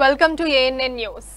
Welcome to ANN news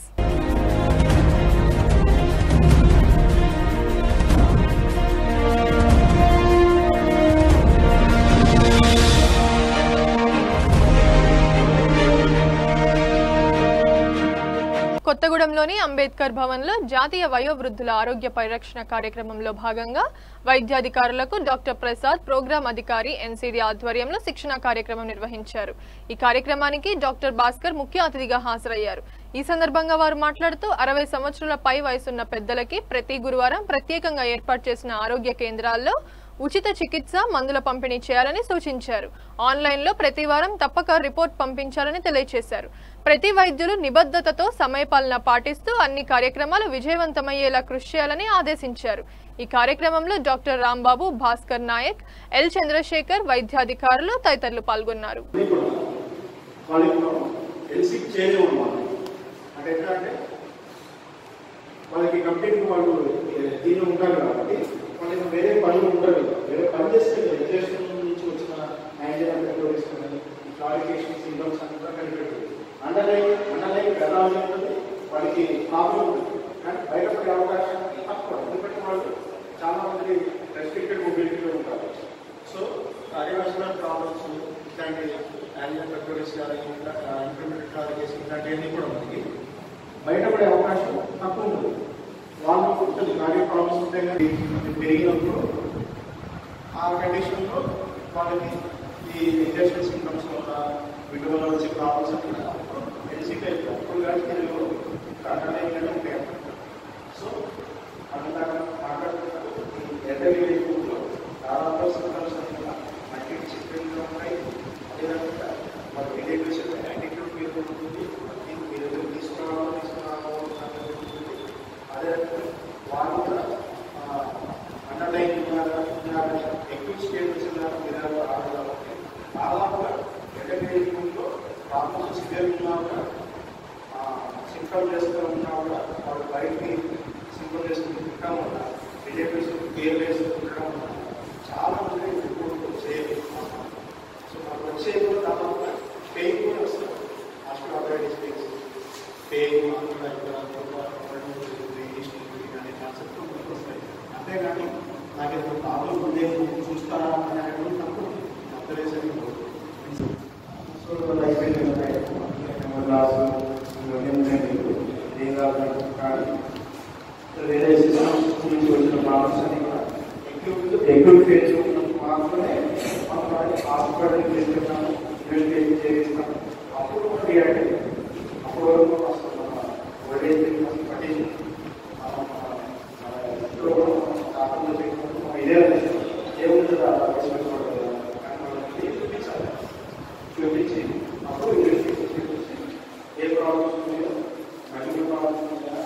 కొత్తగూడెంలోని అంబేద్కర్ భవన్లో జాతీయ వయోవృద్ధుల ఆరోగ్య పరిరక్షణ కార్యక్రమంలో భాగంగా వైద్యాధికారులకు డాక్టర్ ప్రసాద్ ప్రోగ్రాం అధికారి ఎన్సీడీ ఆధ్వర్యంలో శిక్షణ కార్యక్రమం నిర్వహించారు ఈ కార్యక్రమానికి డాక్టర్ భాస్కర్ ముఖ్య అతిథిగా హాజరయ్యారు ఈ సందర్భంగా వారు మాట్లాడుతూ అరవై సంవత్సరాల పై వయసున్న పెద్దలకి ప్రతి గురువారం ప్రత్యేకంగా ఏర్పాటు చేసిన ఆరోగ్య కేంద్రాల్లో ఉచిత చికిత్స మందుల పంపిణీ చేయాలని సూచించారు ఆన్లైన్లో ప్రతి వారం తప్పక రిపోర్ట్ పంపించాలని తెలియజేశారు ప్రతి వైద్యులు నిబద్ధతతో సమయపాలన పాటిస్తూ అన్ని కార్యక్రమాలు విజయవంతమయ్యేలా కృషి చేయాలని ఆదేశించారు ఈ కార్యక్రమంలో డాక్టర్ రాంబాబు భాస్కర్ నాయక్ ఎల్ చంద్రశేఖర్ వైద్యాధికారులు తదితరులు పాల్గొన్నారు ఇది కూడా వాళ్ళకి మనం ఎల్సీ చేంజ్ అన్నమాట అంటే ఎట్లా అంటే వాళ్ళకి కంప్లీట్ వాళ్ళు ఏ, దీనిలో ఉంటారు కాబట్టి వాళ్ళకి వేరే పనులు ఉండవు వేరే పని చేస్తే ఎడ్యుకేషన్ నుంచి వచ్చిన యాంజియా మెటోరిస్ కానీ క్లారిఫికేషన్ సింటమ్స్ అని కూడా కనిపెట్టారు అండర్లైన్ అండర్లైన్ పెదాలు ఉంటుంది వాళ్ళకి ప్రాబ్లం ఉంటుంది కానీ బయటపడే అవకాశం తక్కువ ఎందుకంటే వాళ్ళు చాలా మంది రెస్ట్రిక్టెడ్ మొబిలిటీలో ఉంటారు సో కార్డియోవాస్కులర్ ప్రాబ్లమ్స్ ఇట్లాంటి యాంజియో పెక్టోరిస్ కానీ ఇంటర్మీడియట్ క్లారిఫికేషన్ ఇట్లాంటివన్నీ కూడా మనకి బయటపడే అవకాశం తక్కువ ఉంటుంది వాళ్ళు ఉంటుంది కార్డియో ప్రాబ్లమ్స్ ఉంటాయి కానీ అది పెరిగినప్పుడు ఆ కండిషన్లో వాళ్ళకి ఈ ఇంజక్షన్ సింటమ్స్ వల్ల వీటి వల్ల వచ్చే ప్రాబ్లమ్స్ అట్లా ఎల్సీకి అప్పుడు కానీ తెలుగు కన్నడ ఉంటాయి సో అంతా మాట్లాడుతున్నారు ఈ ఎర్రలి ఎక్కువలో దాదాపు సింటమ్స్ అన్ని చిత్రంగా ఉన్నాయి అదేవిధంగా మన రిలేటివ్స్ యాటిట్యూడ్ మీద ఉంటుంది దీన్ని మీరు తీసుకురావాలి తీసుకురావాలి ఉంటుంది అదేవిధంగా వాళ్ళు కూడా అండర్లైన్ ఎక్కువ స్టేజ్ వచ్చిన విధాలు రాదు కాబట్టి దాదాపుగా ఎడ్యుకేషన్లో ప్రాబ్లమ్స్ సివియర్ ఉన్నా కూడా సింపల్ చేస్తూ ఉన్నా కూడా వాళ్ళు బయటికి సింపల్ చేస్తూ ఉండడం వల్ల రిలేటివ్స్ కేర్ చేస్తూ ఉండడం వల్ల చాలా మంది ఇప్పుడు సేవ్ సో మనకు వచ్చే కూడా దాదాపుగా పెయిన్ కూడా వస్తుంది హాస్పిటల్ ఆపరేటింగ్ స్పేస్ పెయిన్ అనే కాన్సెప్ట్ వస్తాయి అంతేగాని నాకు ఏదో ప్రాబ్లం ఉంది చూస్తారా అనేటువంటి తప్పు అర్థరేసరికి సో లైఫ్ క్లాసు ఇవన్నీ ఉన్నాయి మీకు ఏం కాదు కానీ వేరే సిస్టమ్స్ నుంచి వచ్చిన ప్రాబ్లమ్స్ అన్ని కూడా ఎక్విప్ ఎక్విప్ ఫేజ్ ఉన్నప్పుడు మాత్రమే మనం వాటిని హాస్పిటల్కి తీసుకెళ్తాము ఇన్వెస్టిగేషన్ చేయిస్తాము అప్పుడు మనం రియాక్ట్ అవుతాం అప్పుడు వరకు అసలు ఓల్డేజ్ పట్టించి ఇదే ఏముంటుంది చూపించాలి చూపించి అప్పుడు ఇన్వెస్టిగేషన్ చేసి ఏ ప్రాబ్లమ్స్ ఉన్నాయో మల్టిపుల్ ప్రాబ్లమ్స్ ఉన్నాయా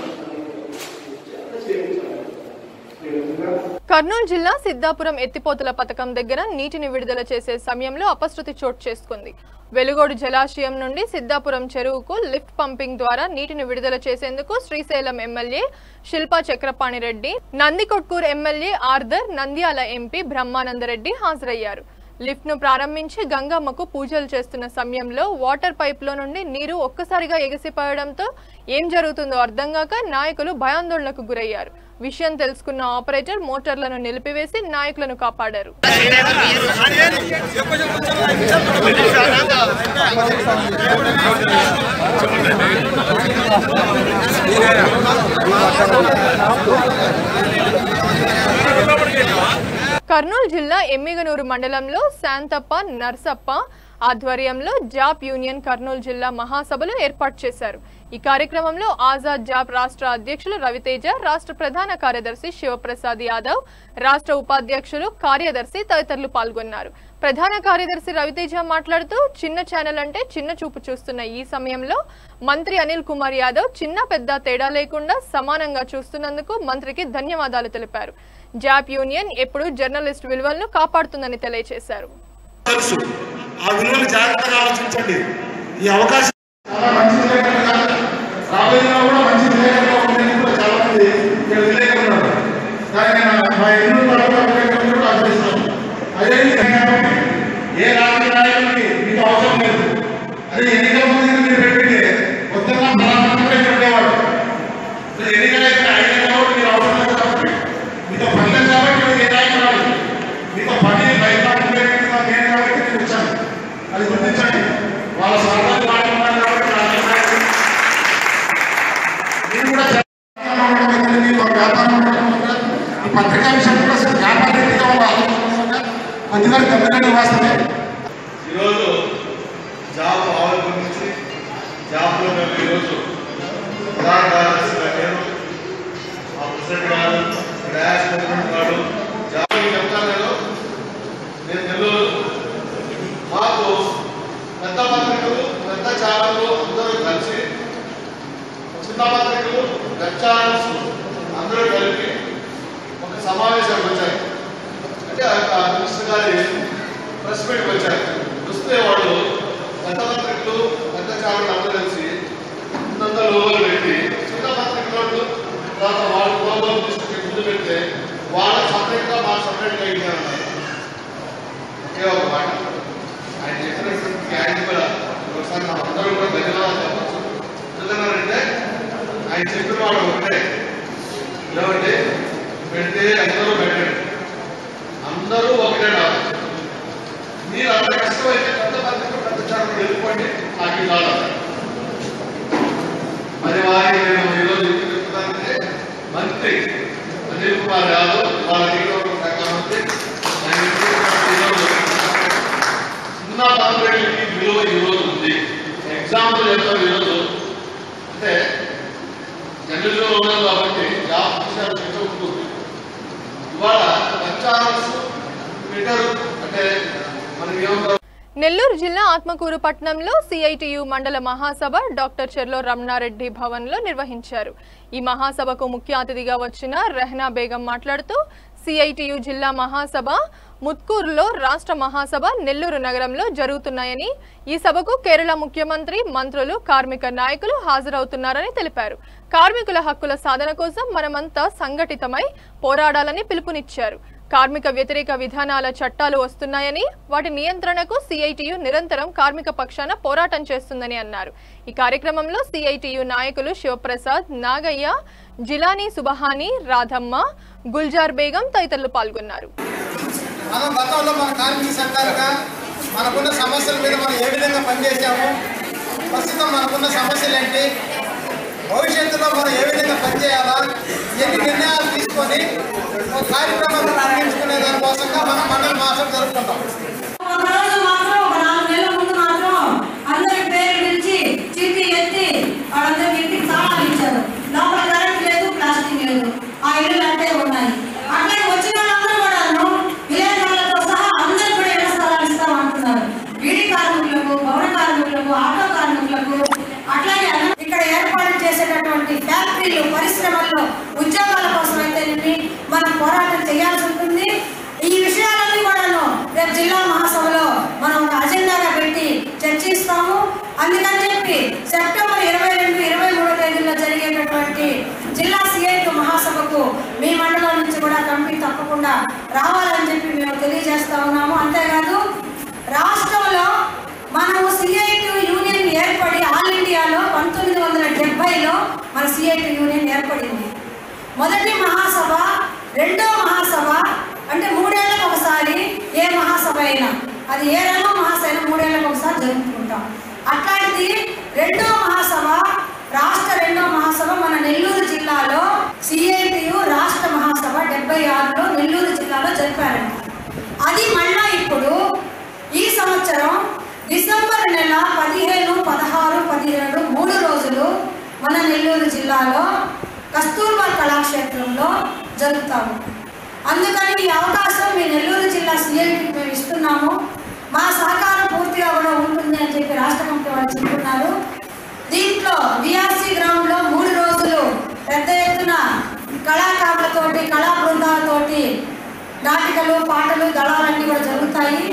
చేయించాలి ఈ విధంగా కర్నూలు జిల్లా సిద్ధాపురం ఎత్తిపోతల పథకం దగ్గర నీటిని విడుదల చేసే సమయంలో అపశృతి చోటు చేసుకుంది వెలుగోడు జలాశయం నుండి సిద్ధాపురం చెరువుకు లిఫ్ట్ పంపింగ్ ద్వారా నీటిని విడుదల చేసేందుకు Srisailam MLA Shilpa Chakrapani Reddy Nandikotkur MLA Arthur Nandyal MP Brahmananda Reddy హాజరయ్యారు లిఫ్ట్ ను ప్రారంభించి గంగమ్మకు పూజలు చేస్తున్న సమయంలో వాటర్ పైప్ లో నుండి నీరు ఒక్కసారిగా ఎగసిపడడంతో ఏం జరుగుతుందో అర్థం కాక నాయకులు భయాందోళనకు గురయ్యారు విషయం తెలుసుకున్న ఆపరేటర్ మోటార్లను నిలిపివేసి నాయకులను కాపాడారు కర్నూలు జిల్లా ఎమ్మిగనూరు మండలంలో శాంతప్ప నర్సప్ప ఆధ్వర్యంలో జాబ్ యూనియన్ కర్నూలు జిల్లా మహాసభలు ఏర్పాటు చేశారు ఈ కార్యక్రమంలో ఆజాద్ జాబ్ రాష్ట్ర అధ్యక్షులు రవితేజ రాష్ట్ర ప్రధాన కార్యదర్శి శివప్రసాద్ యాదవ్ రాష్ట్ర ఉపాధ్యక్షులు కార్యదర్శి తదితరులు పాల్గొన్నారు ప్రధాన కార్యదర్శి రవితేజ మాట్లాడుతూ చిన్న ఛానల్ అంటే చిన్న చూపు చూస్తున్న ఈ సమయంలో మంత్రి అనిల్ కుమార్ యాదవ్ చిన్న పెద్ద తేడా లేకుండా సమానంగా చూస్తున్నందుకు మంత్రికి ధన్యవాదాలు తెలిపారు జాబ్ యూనియన్ ఎప్పుడు జర్నలిస్ట్ విలువలను కాపాడుతుందని తెలియజేశారు తెలుసు ఆ విలువలు జాగ్రత్తగా ఆలోచించండి ఈ అవకాశం చాలా మంచి విలేకరులుగా రాబోయేలో కూడా మంచి విలేకరులుగా ఉండేది కూడా చాలా మంది ఇక్కడ విలేకరులు ఉన్నారు కానీ నేను మా ఎన్నో తరగతి విలేకరులు కూడా ఆచరిస్తాను అదే విధంగా ఏ రాజకీయ నాయకుడికి మీకు అవసరం లేదు అదే ఎన్నికల ముందు మీరు పెట్టింది పొద్దున్న బలవంతంగా ఉండేవాడు మీరు ఎన్నికలైతే ఐదు కాబట్టి మీరు అవసరం లేదు కాబట్టి మీతో పని లేదు కాబట్టి మీరు ఏ నాయకులు రాదు. మీతో పని బయట ఉండే వ్యక్తి నాకు నేను కాబట్టి నేను వచ్చాను అది గుర్తించండి వాళ్ళ స్వార్థాలు మాట్లాడుతున్నారు కాబట్టి నా అభిప్రాయం. మీరు కూడా వ్యాపారంలో ఉండడం అనేది ఒక వ్యాపారం ఉండడం వల్ల ఈ పత్రికా విషయం కూడా అసలు వ్యాపార రీతిగా వాళ్ళు ఆలోచించడం కొద్దిగా దెబ్బతినే వాస్తవే ఈరోజు జాబ్ ఆవిర్భవించి నుంచి జాబ్లో మేము ఈరోజు ప్రధాన కార్యదర్శిగా నేను మా ప్రెసిడెంట్ గారు ర్యాష్ ప్రెసిడెంట్ గారు జాబ్ మీకు చెప్తాను నేను నేను నెల్లూరు మాకు పెద్ద పత్రికలు పెద్ద ఛానళ్ళు అందరూ కలిసి చిన్న పత్రికలు వెబ్ ఛానల్స్ అందరూ కలిపి ఒక సమావేశానికి వచ్చాయి అంటే ఆ యొక్క మినిస్టర్ గారి ప్రెస్ మీట్కి వచ్చారు వస్తే వాళ్ళు పెద్ద పత్రికలు పెద్ద ఛానల్ అందరూ కలిసి ఇంతంత లోగోలు పెట్టి చిన్న పత్రికలు తర్వాత వాళ్ళ లోగోలు తీసుకుని ముందు పెడితే వాళ్ళ సపరేట్గా మా సపరేట్గా ఇచ్చారన్నారు ఒకే ఒక మాట ఆయన చెప్పినటువంటి ఆయన కూడా ఒకసారి మనం అందరూ కూడా ధన్యవాదాలు చెప్పచ్చు ఎందుకన్నారంటే ఆయన చెప్పిన వాడు ఒకటే ఏమంటే పెడితే అందరూ పెట్టండి అందరూ ఒకటే రాదు మీరు అంత కష్టమైతే పెద్ద పత్రిక పెద్ద ఛానల్ వెళ్ళిపోండి నాకు ఇది రాదు మరి వారి నేను ఈరోజు ఎందుకు చెప్తున్నానంటే మంత్రి అనిల్ కుమార్ యాదవ్ వాళ్ళ నియోజకవర్గ శాఖ మంత్రి ఆయన చెప్పినటువంటి ఈరోజు చిన్న పత్రికలకి విలువ ఈరోజు ఉంది ఎగ్జాంపుల్ చెప్తాం ఈరోజు అంటే జనరల్గా ఉన్నాం కాబట్టి జాబ్ విషయాలు పెద్ద ఉంటుంది ఇవాళ ఛానల్స్ ట్విట్టర్ అంటే మనకి ఏమంటారు నెల్లూరు జిల్లా ఆత్మకూరు పట్టణంలో సిఐటియు మండల మహాసభ డాక్టర్ చెర్లో రమణారెడ్డి భవన్లో నిర్వహించారు ఈ మహాసభకు ముఖ్య అతిథిగా వచ్చిన రెహనా బేగం మాట్లాడుతూ సిఐటియు జిల్లా మహాసభ ముత్కూరులో రాష్ట్ర మహాసభ నెల్లూరు నగరంలో జరుగుతున్నాయని ఈ సభకు కేరళ ముఖ్యమంత్రి మంత్రులు కార్మిక నాయకులు హాజరవుతున్నారని తెలిపారు కార్మికుల హక్కుల సాధన కోసం మనమంతా సంఘటితమై పోరాడాలని పిలుపునిచ్చారు కార్మిక వ్యతిరేక విధానాల చట్టాలు వస్తున్నాయని వాటి నియంత్రణకు సిఐటియు నిరంతరం కార్మిక పక్షాన పోరాటం చేస్తుందని అన్నారు ఈ కార్యక్రమంలో సిఐటియు నాయకులు శివప్రసాద్ నాగయ్య జిలానీ సుబహాని రాధమ్మ గుల్జార్ బేగం తదితరులు పాల్గొన్నారు మనం గతంలో మన కార్మిక సంఘాలుగా మనకున్న సమస్యల మీద మనం ఏ విధంగా పనిచేసాము ప్రస్తుతం మనకున్న సమస్యలు ఏంటి భవిష్యత్తులో మనం ఏ విధంగా పనిచేయాలా ఎన్ని నిర్ణయాలు తీసుకొని ఒక కార్యక్రమాన్ని నిర్ణయించుకునే దానికోసంగా మనం మండల మాసం జరుపుకుంటాం ఒక రోజు మాత్రం ఒక నాలుగు నెలల ముందు మాత్రం అందరి పేరు పిలిచి చీటీ ఎత్తి వాళ్ళందరికి ఇంటికి తాళాలు ఇచ్చారు లోపల కరెంట్ లేదు ప్లాస్టిక్ లేదు ఆ ఇల్లు అంటే ఉన్నాయి అట్లే వచ్చిన వాళ్ళందరూ కూడాను విలేకరులతో సహా అందరికి కూడా ఇళ్ల స్థలాలు ఇస్తామంటున్నారు బీడీ కార్మికులకు భవన కార్మికులకు ఆటో కార్మికులకు అట్లాగే అన్న- ఇక్కడ ఏర్పాటు చేసేటటువంటి ఫ్యాక్టరీలు పరిశ్రమల్లో ఉద్యోగాల కోసం అయితే మనం పోరాటం చేయాల్సి ఉంటుంది ఈ విషయాలన్నీ కూడాను రేపు జిల్లా మహాసభలో మనం ఒక అజెండాగా పెట్టి చర్చిస్తాము అందుకని చెప్పి సెప్టెంబర్ ఇరవై రెండు ఇరవై మూడో తేదీలో జరిగేటటువంటి జిల్లా సిఐటి మహాసభకు మీ మండలం నుంచి కూడా కమిటీ తప్పకుండా రావాలని చెప్పి మేము తెలియజేస్తా ఉన్నాము అంతేకాదు రాష్ట్రంలో మనము సిఐటి యూనియన్ ఏర్పడి ఆల్ ఇండియాలో పంతొమ్మిది వందల డెబ్బైలో మన సిఐటి యూనియన్ ఏర్పడింది మొదటి మహాసభ రెండో మహాసభ అంటే మూడేళ్లకు ఒకసారి ఏ మహాసభ అయినా అది ఏ రంగ మహాసభ అయినా మూడేళ్లకు ఒకసారి జరుపుకుంటాం అట్లాంటిది రెండో మహాసభ రాష్ట్ర రెండో మహాసభ మన నెల్లూరు జిల్లాలో సిఐటియు రాష్ట్ర మహాసభ డెబ్బై ఆరులో నెల్లూరు జిల్లాలో జరిపారంట అది మళ్ళా ఇప్పుడు ఈ సంవత్సరం డిసెంబర్ నెల పదిహేను పదహారు పదిహేడు మూడు రోజులు మన నెల్లూరు జిల్లాలో కస్తూర్బా కళాక్షేత్రంలో జరుపుతాము అందుకని ఈ అవకాశం మీ నెల్లూరు జిల్లా సీఎంకి మేము ఇస్తున్నాము మా సహకారం పూర్తిగా కూడా ఉంటుంది అని చెప్పి రాష్ట్ర కమిటీ వాళ్ళు చెప్తున్నారు దీంట్లో విఆర్సీ గ్రౌండ్ లో మూడు రోజులు పెద్ద ఎత్తున కళాకారులతోటి కళా బృందాలతోటి నాటికలు పాటలు దళాలన్నీ కూడా జరుగుతాయి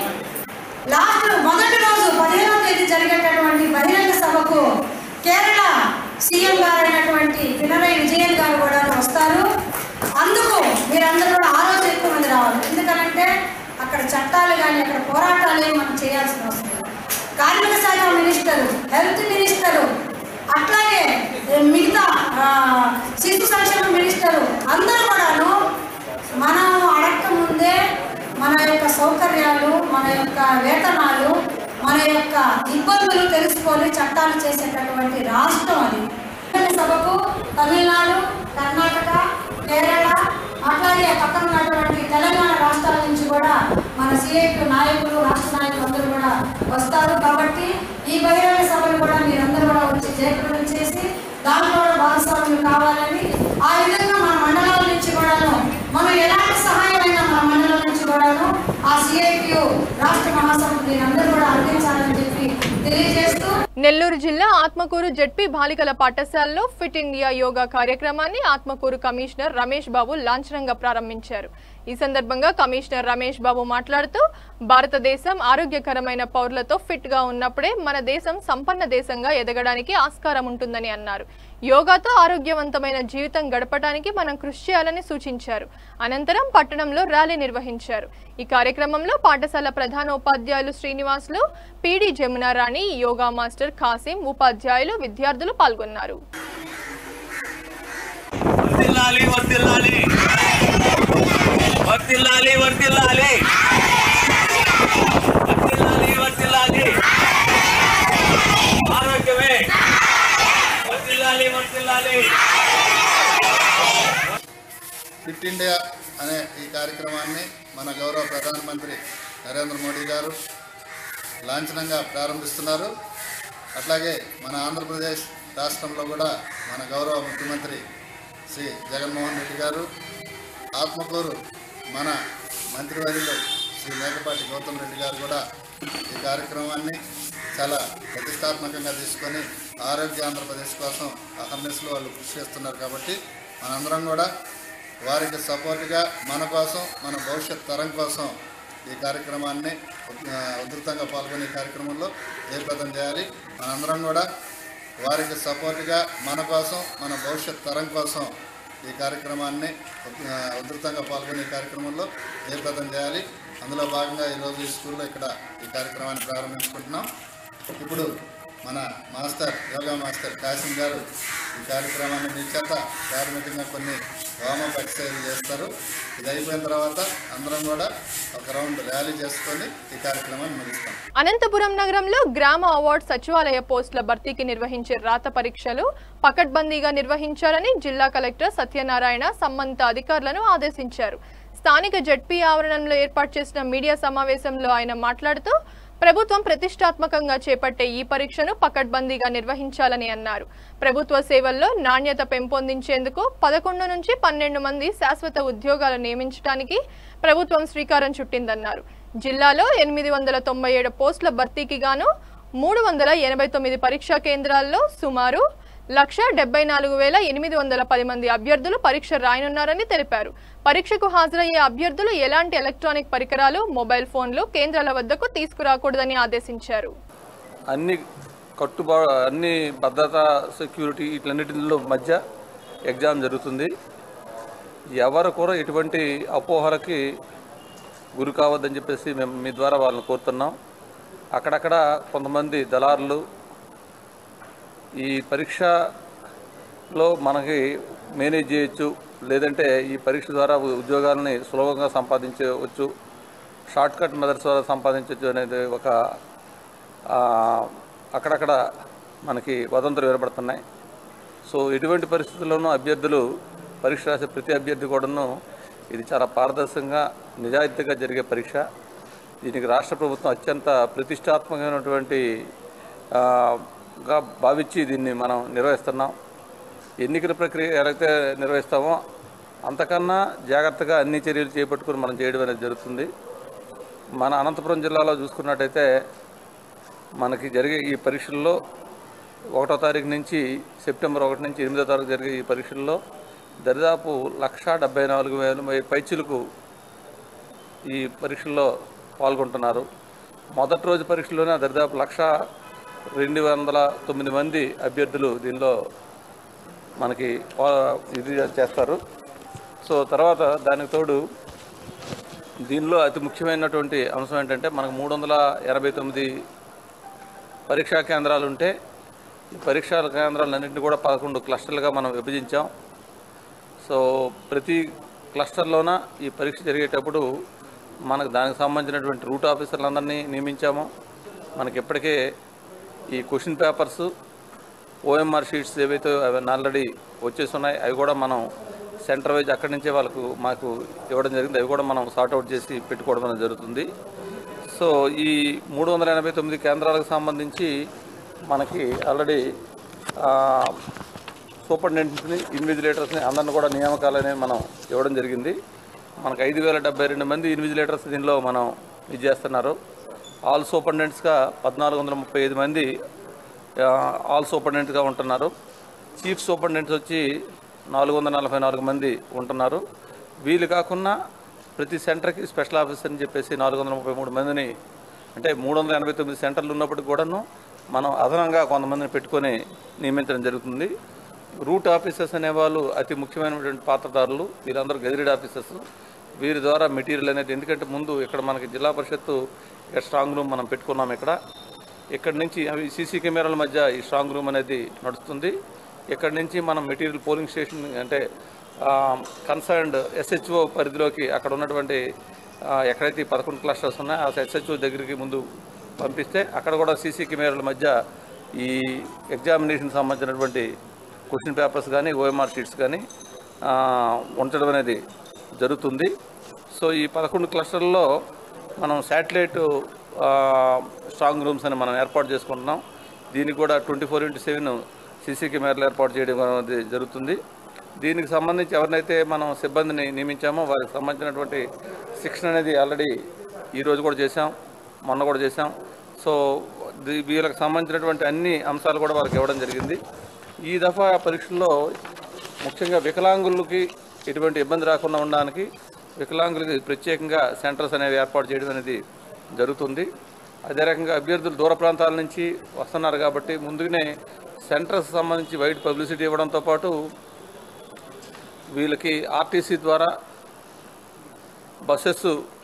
లాస్ట్ మొదటి రోజు పదిహేనవ తేదీ జరిగేటటువంటి బహిరంగ సభకు కేరళ సీఎం గారైనటువంటి పినరయి విజయన్ గారు కూడా వస్తారు అందుకు మీరందరూ కూడా ఆ రోజు ఎక్కువ మంది రావాలి ఎందుకనంటే అక్కడ చట్టాలు కానీ అక్కడ పోరాటాలు ఏమి మనం చేయాల్సిన అవసరం లేదు. కార్మిక శాఖ మినిస్టరు హెల్త్ మినిస్టరు అట్లాగే మిగతా ఆ, శిశు సంక్షేమ మినిస్టర్ అందరూ కూడాను మనం అడక్క ముందే మన యొక్క సౌకర్యాలు మన యొక్క వేతనాలు మన యొక్క ఇబ్బందులు తెలుసుకొని చట్టాలు చేసేటటువంటి రాష్ట్రం అది ఈ సభకు తమిళనాడు కర్ణాటక కేరళ అట్లాగే పక్కన ఉన్నటువంటి తెలంగాణ రాష్ట్రాల నుంచి కూడా మన సిఐటి నాయకులు రాష్ట్ర నాయకులు అందరూ కూడా వస్తారు కాబట్టి ఈ బహిరంగ సభను కూడా మీరందరూ కూడా వచ్చి జయప్రదం చేసి దాంట్లో కూడా భాగస్వాములు కావాలని ఆ విధంగా మన మండలాల నుంచి కూడాను మనం ఎలాంటి సహాయమైనా మన మండలం నుంచి కూడాను ఆ సిఐటియు రాష్ట్ర మహాసభకు మీరందరూ కూడా అందించాలని చెప్పి తెలియజేస్తూ నెల్లూరు జిల్లా ఆత్మకూరు జడ్పీ బాలికల పాఠశాలలో ఫిట్ ఇండియా యోగా కార్యక్రమాన్ని ఆత్మకూరు కమిషనర్ రమేష్ బాబు లాంఛనంగా ప్రారంభించారు ఈ సందర్భంగా కమిషనర్ రమేష్ బాబు మాట్లాడుతూ భారతదేశం ఆరోగ్యకరమైన పౌరులతో ఫిట్ గా ఉన్నప్పుడే మన దేశం సంపన్న దేశంగా ఎదగడానికి ఆస్కారం ఉంటుందని అన్నారు యోగాతో ఆరోగ్యవంతమైన జీవితం గడపడానికి మనం కృషి చేయాలని సూచించారు అనంతరం పట్టణంలో ర్యాలీ నిర్వహించారు ఈ కార్యక్రమంలో పాఠశాల ప్రధాన ఉపాధ్యాయులు శ్రీనివాసులు పీడి జమునారాణి యోగా మాస్టర్ ఖాసిం ఉపాధ్యాయులు విద్యార్థులు పాల్గొన్నారు వర్తిల్లాలి వర్తిల్లాలి వర్తిల్లాలి వర్తిల్లాలి వర్తిల్లాలి వర్తిల్లాలి ఆరోగ్యమే వర్తిల్లాలి వర్తిల్లాలి ఫిట్ ఇండియా అనే ఈ కార్యక్రమాన్ని మన గౌరవ ప్రధానమంత్రి నరేంద్ర మోడీ గారు లాంఛనంగా ప్రారంభిస్తున్నారు అట్లాగే మన ఆంధ్రప్రదేశ్ రాష్ట్రంలో కూడా మన గౌరవ ముఖ్యమంత్రి శ్రీ జగన్మోహన్ రెడ్డి గారు ఆత్మకూరు మన మంత్రివర్యులు శ్రీ మేకపాటి గౌతమ్ రెడ్డి గారు కూడా ఈ కార్యక్రమాన్ని చాలా ప్రతిష్టాత్మకంగా తీసుకొని ఆరోగ్య ఆంధ్రప్రదేశ్ కోసం అహర్నెస్లో వాళ్ళు కృషి చేస్తున్నారు కాబట్టి మనందరం కూడా వారికి సపోర్ట్గా మన కోసం మన భవిష్యత్ తరం కోసం ఈ కార్యక్రమాన్ని ఆ, ఉధృతంగా పాల్గొనే ఈ కార్యక్రమంలో జయప్రదం చేయాలి మనందరం కూడా వారికి సపోర్ట్గా మన కోసం మన భవిష్యత్ తరం కోసం ఈ కార్యక్రమాన్ని ఆ, ఉధృతంగా పాల్గొనే ఈ కార్యక్రమంలో జయప్రదం చేయాలి అందులో భాగంగా ఈరోజు ఈ స్కూల్లో ఇక్కడ ఈ కార్యక్రమాన్ని ప్రారంభించుకుంటున్నాం ఇప్పుడు మన మాస్టర్ యోగా మాస్టర్ కాసిం గారు ఈ కార్యక్రమాన్ని మీ చేత ప్రాథమికంగా కొన్ని వామప్ ఎక్సర్సైజ్ చేస్తారు ఇది అయిపోయిన తర్వాత అందరం కూడా ఒక రౌండ్ ర్యాలీ చేసుకొని ఈ కార్యక్రమాన్ని ముగిస్తాం అనంతపురం నగరంలో గ్రామ అవార్డు సచివాలయ పోస్టుల భర్తీకి నిర్వహించే రాత పరీక్షలు పకడ్బందీగా నిర్వహించాలని జిల్లా కలెక్టర్ సత్యనారాయణ సంబంధిత అధికారులను ఆదేశించారు స్థానిక జడ్పీ ఆవరణంలో ఏర్పాటు చేసిన మీడియా సమావేశంలో ఆయన మాట్లాడుతూ ప్రభుత్వం ప్రతిష్టాత్మకంగా చేపట్టే ఈ పరీక్షను పకడ్బందీగా నిర్వహించాలని అన్నారు ప్రభుత్వ సేవల్లో నాణ్యత పెంపొందించేందుకు పదకొండు నుంచి పన్నెండు మంది శాశ్వత ఉద్యోగాలు నియమించడానికి ప్రభుత్వం శ్రీకారం చుట్టిందన్నారు జిల్లాలో ఎనిమిది వందల తొంభై ఏడు పోస్టుల భర్తీకి గాను మూడు వందల ఎనభై తొమ్మిది పరీక్షా కేంద్రాల్లో సుమారు లక్ష డెబ్బై నాలుగు వేల ఎనిమిది వందల పది మంది అభ్యర్థులు పరీక్ష రాయనున్నారని తెలిపారు పరీక్షకు హాజరయ్యే అభ్యర్థులు ఎలాంటి ఎలక్ట్రానిక్ పరికరాలు మొబైల్ ఫోన్లు కేంద్రాల వద్దకు తీసుకురాకూడదని ఆదేశించారు అన్ని కట్టుబా అన్ని భద్రత సెక్యూరిటీ వీటన్నిటిలో మధ్య ఎగ్జామ్ జరుగుతుంది ఎవరు కూడా ఎటువంటి అపోహలకి గురి కావద్దని చెప్పేసి మేము మీ ద్వారా వాళ్ళని కోరుతున్నాం అక్కడక్కడ కొంతమంది దళారులు ఈ పరీక్షలో మనకి మేనేజ్ చేయొచ్చు లేదంటే ఈ పరీక్ష ద్వారా ఉద్యోగాలని సులభంగా సంపాదించవచ్చు షార్ట్ కట్ మెథడ్స్ ద్వారా సంపాదించవచ్చు అనేది ఒక ఆ, అక్కడక్కడ మనకి వదంతులు వినపడుతున్నాయి సో ఎటువంటి పరిస్థితుల్లోనూ అభ్యర్థులు పరీక్ష రాసే ప్రతి అభ్యర్థి కూడాను ఇది చాలా పారదర్శకంగా నిజాయితీగా జరిగే పరీక్ష దీనికి రాష్ట్ర ప్రభుత్వం అత్యంత ప్రతిష్టాత్మకమైనటువంటి ఆ, గా భావించి దీన్ని మనం నిర్వహిస్తున్నాం ఎన్నికల ప్రక్రియ ఎలాగైతే నిర్వహిస్తామో అంతకన్నా జాగ్రత్తగా అన్ని చర్యలు చేపట్టుకుని మనం చేయడం అనేది జరుగుతుంది మన అనంతపురం జిల్లాలో చూసుకున్నట్టయితే మనకి జరిగే ఈ పరీక్షల్లో ఒకటో తారీఖు నుంచి సెప్టెంబర్ ఒకటి నుంచి ఎనిమిదో తారీఖు జరిగే ఈ పరీక్షల్లో దరిదాపు లక్ష డెబ్బై నాలుగు వేల మై- పైచిలకు ఈ పరీక్షల్లో పాల్గొంటున్నారు మొదటి రోజు పరీక్షలోనే దరిదాపు లక్ష రెండు వందల తొమ్మిది మంది అభ్యర్థులు దీనిలో మనకి పా- ఇది చేస్తారు సో తర్వాత దానికి తోడు దీనిలో అతి ముఖ్యమైనటువంటి అంశం ఏంటంటే మనకు మూడు వందల ఎనభై తొమ్మిది పరీక్షా కేంద్రాలు ఉంటే ఈ పరీక్షా కేంద్రాలన్నింటినీ కూడా పదకొండు క్లస్టర్లుగా మనం విభజించాం సో ప్రతి క్లస్టర్లోన ఈ పరీక్ష జరిగేటప్పుడు మనకు దానికి సంబంధించినటువంటి రూట్ ఆఫీసర్లందరినీ నియమించాము మనకి ఇప్పటికే ఈ క్వశ్చన్ పేపర్స్ ఓఎంఆర్ షీట్స్ ఏవైతే అవన్నీ ఆల్రెడీ వచ్చేసి ఉన్నాయి అవి కూడా మనం సెంటర్ వైజ్ అక్కడి నుంచే వాళ్ళకు మాకు ఇవ్వడం జరిగింది అవి కూడా మనం సార్ట్అవుట్ చేసి పెట్టుకోవడం అనేది జరుగుతుంది సో ఈ మూడు వందల ఎనభై తొమ్మిది కేంద్రాలకు సంబంధించి మనకి ఆల్రెడీ సూపరింటెండెంట్స్ని ఇన్విజిలేటర్స్ని అందరిని కూడా నియామకాలు అనేవి మనం ఇవ్వడం జరిగింది మనకు ఐదు వేల డెబ్బై రెండు మంది ఇన్విజిలేటర్స్ దీనిలో మనం ఇది చేస్తున్నారు ఆల్ సూపరింటెండెంట్స్గా పద్నాలుగు వందల ముప్పై ఐదు మంది ఆ, ఆల్ సూపరింటెండెంట్గా ఉంటున్నారు చీఫ్ సూపరింటెండెంట్స్ వచ్చి నాలుగు వందల నలభై నాలుగు మంది ఉంటున్నారు వీళ్ళు కాకుండా ప్రతి సెంటర్కి స్పెషల్ ఆఫీసర్ అని చెప్పేసి నాలుగు వందల ముప్పై మూడు మందిని అంటే మూడు వందల ఎనభై తొమ్మిది సెంటర్లు ఉన్నప్పటికి కూడాను మనం అదనంగా కొంతమందిని పెట్టుకొని నియమించడం జరుగుతుంది రూట్ ఆఫీసర్స్ అనేవాళ్ళు అతి ముఖ్యమైనటువంటి పాత్రదారులు వీరందరూ గెజిటెడ్ ఆఫీసర్స్ వీరి ద్వారా మెటీరియల్ అనేది ఎందుకంటే ముందు ఇక్కడ మనకి జిల్లా పరిషత్తు ఇక్కడ స్ట్రాంగ్ రూమ్ మనం పెట్టుకున్నాం ఇక్కడ ఇక్కడ నుంచి అవి సీసీ కెమెరాల మధ్య ఈ స్ట్రాంగ్ రూమ్ అనేది నడుస్తుంది ఇక్కడ నుంచి మనం మెటీరియల్ పోలింగ్ స్టేషన్ అంటే కన్సర్న్డ్ ఎస్హెచ్ఓ పరిధిలోకి అక్కడ ఉన్నటువంటి ఆ, ఎక్కడైతే ఈ పదకొండు క్లస్టర్స్ ఉన్నాయో ఆ ఎస్హెచ్ఓ దగ్గరికి ముందు పంపిస్తే అక్కడ కూడా సీసీ కెమెరాల మధ్య ఈ ఎగ్జామినేషన్ సంబంధించినటువంటి క్వశ్చన్ పేపర్స్ కానీ ఓఎంఆర్ షీట్స్ కానీ ఆ, ఉంచడం అనేది జరుగుతుంది సో ఈ పదకొండు క్లస్టర్లలో మనం శాటిలైట్ స్ట్రాంగ్ రూమ్స్ అని మనం ఏర్పాటు చేసుకుంటున్నాం దీనికి కూడా twenty four into seven CC కెమెరాలు ఏర్పాటు చేయడం అనేది జరుగుతుంది దీనికి సంబంధించి ఎవరినైతే మనం సిబ్బందిని నియమించామో వారికి సంబంధించినటువంటి శిక్షణ అనేది ఆల్రెడీ ఈరోజు కూడా చేశాం మొన్న కూడా చేశాం సో దీ- వీళ్ళకి సంబంధించినటువంటి అన్ని అంశాలు కూడా వారికి ఇవ్వడం జరిగింది ఈ దఫా పరీక్షల్లో ముఖ్యంగా వికలాంగులకి ఎటువంటి ఇబ్బంది రాకుండా ఉండడానికి వికలాంగులకి ప్రత్యేకంగా సెంటర్స్ అనేవి ఏర్పాటు చేయడం అనేది జరుగుతుంది అదే రకంగా అభ్యర్థులు దూర ప్రాంతాల నుంచి వస్తున్నారు కాబట్టి ముందుగానే సెంటర్స్ సంబంధించి వైడ్ పబ్లిసిటీ ఇవ్వడంతో పాటు వీళ్ళకి ఆర్టీసీ ద్వారా బస్సెస్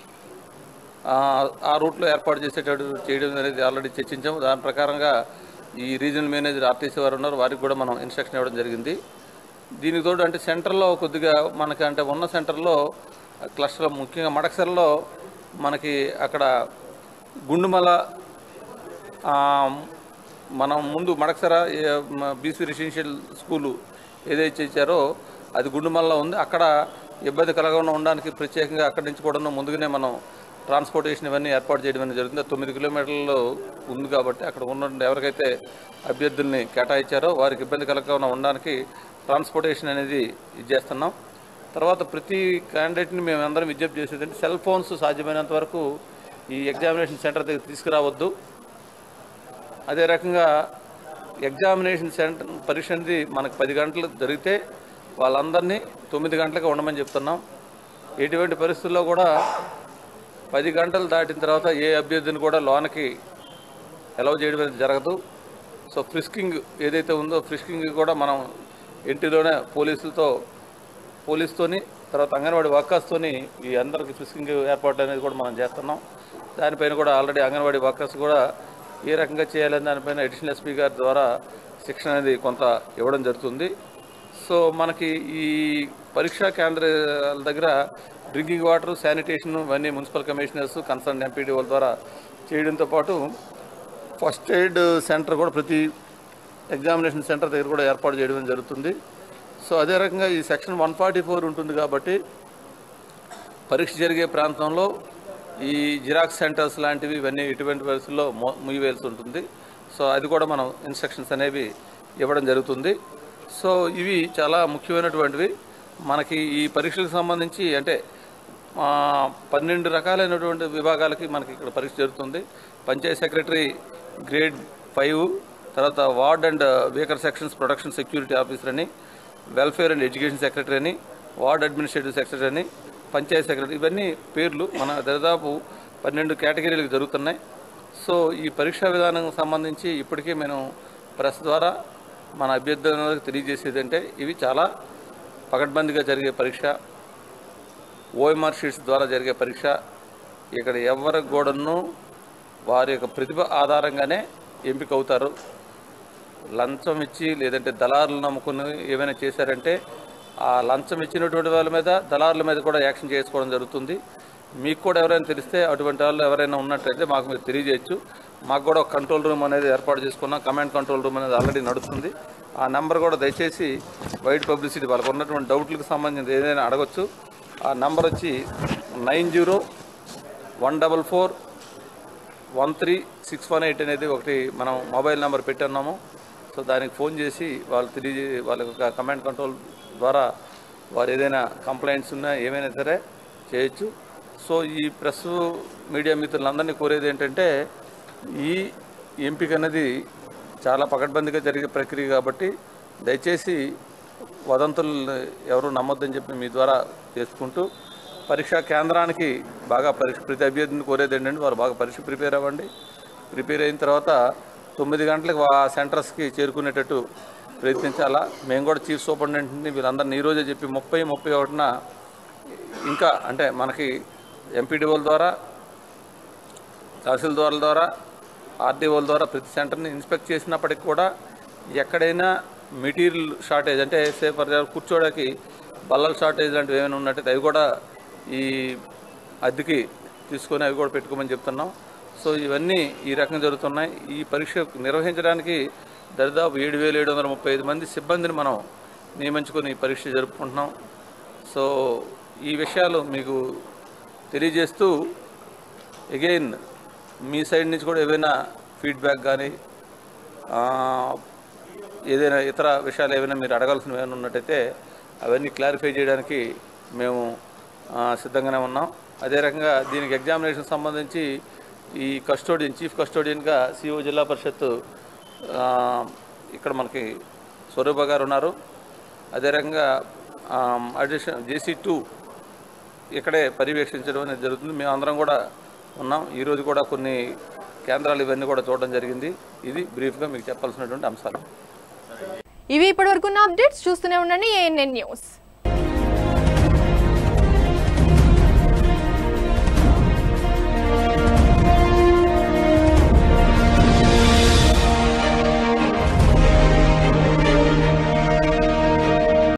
ఆ రూట్లో ఏర్పాటు చేసేటట్టు చేయడం అనేది ఆల్రెడీ చర్చించాము దాని ప్రకారంగా ఈ రీజనల్ మేనేజర్ ఆర్టీసీ వారు ఉన్నారు వారికి కూడా మనం ఇన్స్ట్రక్షన్ ఇవ్వడం జరిగింది దీనికి తోడు అంటే సెంటర్లో కొద్దిగా మనకి అంటే ఉన్న సెంటర్లో క్లస్టర్ ముఖ్యంగా మడకసరలో మనకి అక్కడ గుండుమల ఆ, మనం ముందు మడకసర బీసీ రెసిడెన్షియల్ స్కూలు ఏదైతే ఇచ్చారో అది గుండుమలలో ఉంది అక్కడ ఇబ్బంది కలగకుండా ఉండడానికి ప్రత్యేకంగా అక్కడి నుంచి కూడా ముందుగానే మనం ట్రాన్స్పోర్టేషన్ ఇవన్నీ ఏర్పాటు చేయడం అనేది జరుగుతుంది అది తొమ్మిది కిలోమీటర్లు ఉంది కాబట్టి అక్కడ ఉన్న ఎవరికైతే అభ్యర్థుల్ని కేటాయించారో వారికి ఇబ్బంది కలగకుండా ఉండడానికి ట్రాన్స్పోర్టేషన్ అనేది ఇది చేస్తున్నాం తర్వాత ప్రతి క్యాండిడేట్ని మేము అందరం విజ్ఞప్తి చేసేది అంటే సెల్ ఫోన్స్ సాధ్యమైనంత వరకు ఈ ఎగ్జామినేషన్ సెంటర్ దగ్గర తీసుకురావద్దు అదే రకంగా ఎగ్జామినేషన్ సెంటర్ పరీక్ష అనేది మనకు పది గంటలు జరిగితే వాళ్ళందరినీ తొమ్మిది గంటలకు ఉండమని చెప్తున్నాం ఎటువంటి పరిస్థితుల్లో కూడా పది గంటలు దాటిన తర్వాత ఏ అభ్యర్థిని కూడా లోనకి అలౌ చేయడం అనేది జరగదు సో ఫ్రిస్కింగ్ ఏదైతే ఉందో ఫ్రిస్కింగ్ కూడా మనం ఇంటిలోనే పోలీసులతో పోలీస్తోని తర్వాత అంగన్వాడీ వర్కర్స్తోని ఈ అందరికి ఫ్రిస్కింగ్ ఏర్పాటు అనేది కూడా మనం చేస్తున్నాం దానిపైన కూడా ఆల్రెడీ అంగన్వాడీ వర్కర్స్ కూడా ఏ రకంగా చేయాలని దానిపైన అడిషనల్ ఎస్పీ గారి ద్వారా శిక్షణ అనేది కొంత ఇవ్వడం జరుగుతుంది సో మనకి ఈ పరీక్షా కేంద్రాల దగ్గర డ్రింకింగ్ వాటర్ శానిటేషన్ ఇవన్నీ మున్సిపల్ కమిషనర్స్ కన్సర్న్ ఎంపీడీ వాళ్ళ ద్వారా చేయడంతో పాటు ఫస్ట్ ఎయిడ్ సెంటర్ కూడా ప్రతి ఎగ్జామినేషన్ సెంటర్ దగ్గర కూడా ఏర్పాటు చేయడం జరుగుతుంది సో అదే రకంగా ఈ సెక్షన్ వన్ ఫార్టీ ఫోర్ ఉంటుంది కాబట్టి పరీక్ష జరిగే ప్రాంతంలో ఈ జిరాక్స్ సెంటర్స్ లాంటివి ఇవన్నీ ఇటువంటి పరిస్థితుల్లో మో ముగివేయాల్సి ఉంటుంది సో అది కూడా మనం ఇన్స్ట్రక్షన్స్ అనేవి ఇవ్వడం జరుగుతుంది సో ఇవి చాలా ముఖ్యమైనటువంటివి మనకి ఈ పరీక్షలకు సంబంధించి అంటే ఆ, పన్నెండు రకాలైనటువంటి విభాగాలకి మనకి ఇక్కడ పరీక్ష జరుగుతుంది పంచాయత్ సెక్రటరీ గ్రేడ్ ఫైవ్ తర్వాత ward and weaker sections protection security officer అని వెల్ఫేర్ అండ్ ఎడ్యుకేషన్ సెక్రటరీ అని వార్డ్ అడ్మినిస్ట్రేటివ్ సెక్రటరీ అని పంచాయత్ సెక్రటరీ ఇవన్నీ పేర్లు మన దాదాపు పన్నెండు కేటగిరీలకు జరుగుతున్నాయి సో ఈ పరీక్షా విధానం సంబంధించి ఇప్పటికే మేము ప్రెస్ ద్వారా మన అభ్యర్థులకు తెలియజేసేది అంటే ఇవి చాలా పకడ్బందీగా జరిగే పరీక్ష ఓఎంఆర్ షీట్స్ ద్వారా జరిగే పరీక్ష ఇక్కడ ఎవరికి కూడాను వారి యొక్క ప్రతిభ ఆధారంగానే ఎంపిక అవుతారు లంచం ఇచ్చి లేదంటే దళారులు నమ్ముకుని ఏమైనా చేశారంటే ఆ లంచం ఇచ్చినటువంటి వాళ్ళ మీద దళారుల మీద కూడా యాక్షన్ చేసుకోవడం జరుగుతుంది మీకు కూడా ఎవరైనా తెలిస్తే అటువంటి వాళ్ళు ఎవరైనా ఉన్నట్టయితే మాకు మీరు తెలియజేయచ్చు మాకు కూడా ఒక కంట్రోల్ రూమ్ అనేది ఏర్పాటు చేసుకున్నాం కమాండ్ కంట్రోల్ రూమ్ అనేది ఆల్రెడీ నడుస్తుంది ఆ నెంబర్ కూడా దయచేసి వైడ్ పబ్లిసిటీ వాళ్ళకు ఉన్నటువంటి డౌట్లకు సంబంధించి ఏదైనా అడగచ్చు ఆ నెంబర్ వచ్చి nine zero one double four one three six one eight అనేది ఒకటి మనం మొబైల్ నెంబర్ పెట్టున్నాము సో దానికి ఫోన్ చేసి వాళ్ళు తెలియజే వాళ్ళ యొక్క కమాండ్ కంట్రోల్ ద్వారా వారు ఏదైనా కంప్లైంట్స్ ఉన్నా ఏమైనా సరే చేయొచ్చు సో ఈ ప్రెస్ మీడియా మిత్రులందరినీ కోరేది ఏంటంటే ఈ ఎంపిక అనేది చాలా పకడ్బందీగా జరిగే ప్రక్రియ కాబట్టి దయచేసి వదంతులు ఎవరు నమ్మొద్దని చెప్పి మీ ద్వారా చేసుకుంటూ పరీక్షా కేంద్రానికి బాగా పరీక్ష ప్రతి అభ్యర్థిని కోరేది ఏంటంటే వారు బాగా పరీక్ష ప్రిపేర్ అవ్వండి ప్రిపేర్ అయిన తర్వాత తొమ్మిది గంటలకు ఆ సెంటర్స్కి చేరుకునేటట్టు ప్రయత్నించాలా మేము కూడా చీఫ్ సూపరింటెండెంట్ని వీళ్ళందరినీ ఈరోజే చెప్పి ముప్పై ముప్పై ఒకటిన ఇంకా అంటే మనకి ఎంపీడీఓల ద్వారా తహసీల్దారుల ద్వారా ఆర్డీఓల ద్వారా ప్రతి సెంటర్ని ఇన్స్పెక్ట్ చేసినప్పటికి కూడా ఎక్కడైనా మెటీరియల్ షార్టేజ్ అంటే సే ఫర్ ఎగ్జాంపుల్ కూర్చోడానికి బల్లల షార్టేజ్ లాంటివి ఏమైనా ఉన్నట్టయితే అవి కూడా ఈ అద్దెకి తీసుకొని అవి కూడా పెట్టుకోమని చెప్తున్నాం సో ఇవన్నీ ఈ రకంగా జరుగుతున్నాయి ఈ పరీక్ష నిర్వహించడానికి దరిదాపు ఏడు వేల ఏడు వందల ముప్పై ఐదు మంది సిబ్బందిని మనం నియమించుకొని ఈ పరీక్ష జరుపుకుంటున్నాం సో ఈ విషయాలు మీకు తెలియజేస్తూ అగైన్ మీ సైడ్ నుంచి కూడా ఏవైనా ఫీడ్బ్యాక్ కానీ ఆ, ఏదైనా ఇతర విషయాలు ఏమైనా మీరు అడగాల్సినవి ఏమైనా ఉన్నట్టయితే అవన్నీ క్లారిఫై చేయడానికి మేము ఆ, సిద్ధంగానే ఉన్నాం అదే రకంగా దీనికి ఎగ్జామినేషన్ సంబంధించి ఈ కస్టోడియన్ చీఫ్ కస్టోడియన్గా సిఓ జిల్లా పరిషత్ ఆ, ఇక్కడ మనకి స్వరూప గారు ఉన్నారు అదే రకంగా అడిషన్ జేసీ టూ ఇక్కడే పర్యవేక్షించడం అనేది జరుగుతుంది మేము అందరం కూడా ఉన్నాం ఈరోజు కూడా కొన్ని కేంద్రాలు ఇవన్నీ కూడా చూడడం జరిగింది ఇది బ్రీఫ్గా మీకు చెప్పాల్సినటువంటి అంశాలు ఇవి ఇప్పటివరకున్న అప్డేట్స్ చూస్తూనే ఉండండి ఏఎన్ఎన్ న్యూస్